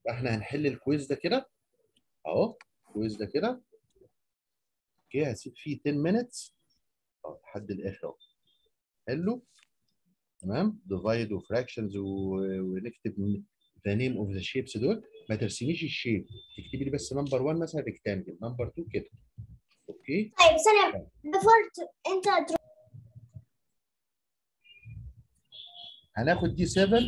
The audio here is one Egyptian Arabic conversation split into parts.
احنا هنحل الكويز ده كده اهو الكويز ده كده اوكي هسيب فيه 10 minutes اه لحد الاخر اهو حلو تمام ديفايد وفراكشنز ونكتب ذا نيم اوف ذا شيبس دول ما ترسميش الشيب تكتبي لي بس نمبر 1 مثلا ريكتانجل نمبر 2 كده اوكي طيب ثانية before ت- انت تروح هناخد دي 7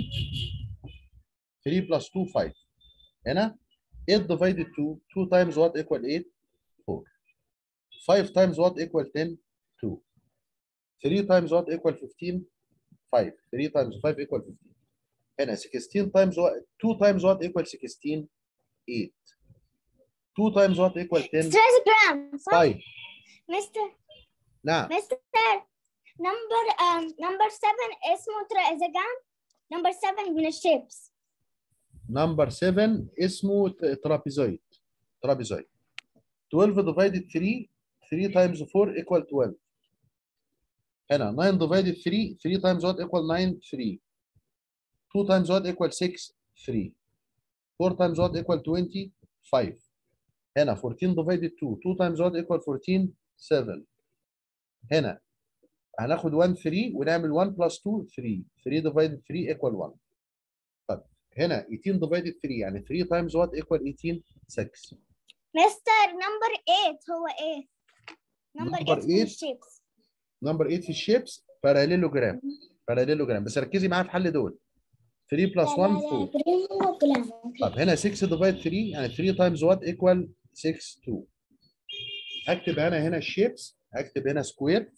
3 بلس 2 5 هنا 8 divided 2 2 times what equal 8 4 5 times what equal 10 2 3 times what equal 15 5 3 times 5 equal 15 هنا 16 times what 2 times what equal 16 8 2 times what equal 10 stress gram صح 5 مستر نعم مستر نمبر نمبر 7 اسمه ترازجام نمبر 7 من الشيبس نمبر 7 اسمه ترابيزويد ترابيزويد 12 divided 3 3 times 4 equal 12 هنا 9 divided 3 3 times what equal 9 3 2 times what equal 6 3 4 times what equal 20 5 هنا 14 divided 2 2 times what equal 14 7 هنا هناخد 1 3 ونعمل 1 plus 2 3 3 divided 3 equal 1 طب هنا 18 divided 3 يعني 3 times what equal 18 6 مستر نمبر 8 هو ايه نمبر Number 8 من eight. الشيبس نمبر 8 في الشيبس باراليلوجرام باراليلوجرام بس ركزي معايا في حل دول 3 بلس 1 4 طب هنا 6 ديفايد 3 يعني 3 تايمز وات ايكوال 6 2 هكتب انا هنا الشيبس هكتب هنا سكوير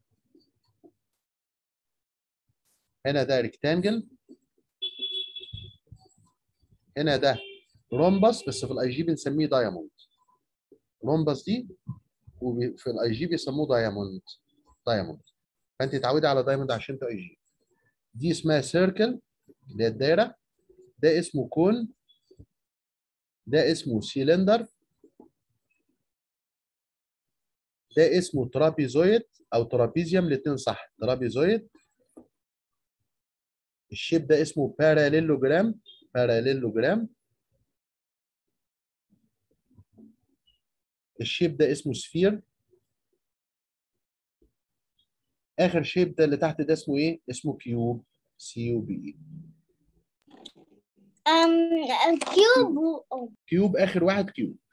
هنا ده ريكتانجل هنا ده رومبس بس في الاي جي بنسميه دايموند رومبس دي وفي الاي جي بيسموه دايموند دايموند فانت اتعودي على دايموند عشان انت اي جي دي اسمها سيركل اللي هي الدايره ده اسمه كون ده اسمه سيلندر ده اسمه ترابيزويد او ترابيزيوم الاثنين صح ترابيزويد الشيب ده اسمه باراليلوجرام باراليلوجرام الشيب ده اسمه سفير اخر شيب ده اللي تحت ده اسمه ايه اسمه كيوب سي يو بي اي ام كيوب و- كيوب اخر واحد كيوب